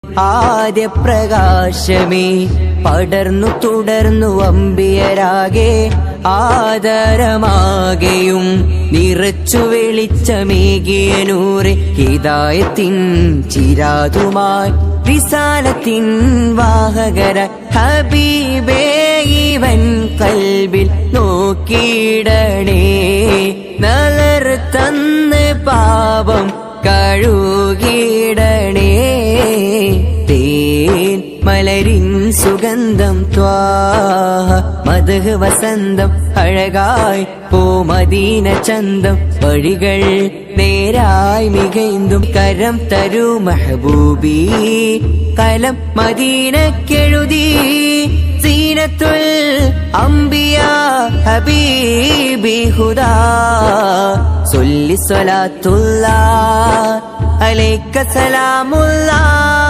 ആദ്യ പ്രകാശമേ പടർന്നു തുടർന്നു അമ്പിയരാകെ ആദരമാകെയും നിറച്ചു വെളിച്ചമേകിയ നൂറെ ഹിതായത്തിൻ ചിരാതുമായി വിശാലത്തിൻ വാഹകര ഹബീബേ ഇവൻ കൽബിൽ നോക്കിയിടണേ നലർ തന്ന് പാപം കഴുകിടണേ തേൻ മലരിൻ സുഗന്ധം ത്വാഹ മധുഹ വസന്തം അഴകായി പൂമദീന ചന്തം വഴികൾ നേരായി മികൈന്തും കരം തരൂ മഹബൂബി കലം മദീനക്കെഴുതി സീനത്തുൽ അംബിയ ഹബീബി ഹുദാ സൊല്ലി സ്വലാത്തുള്ള അലൈക്ക സലാമുള്ള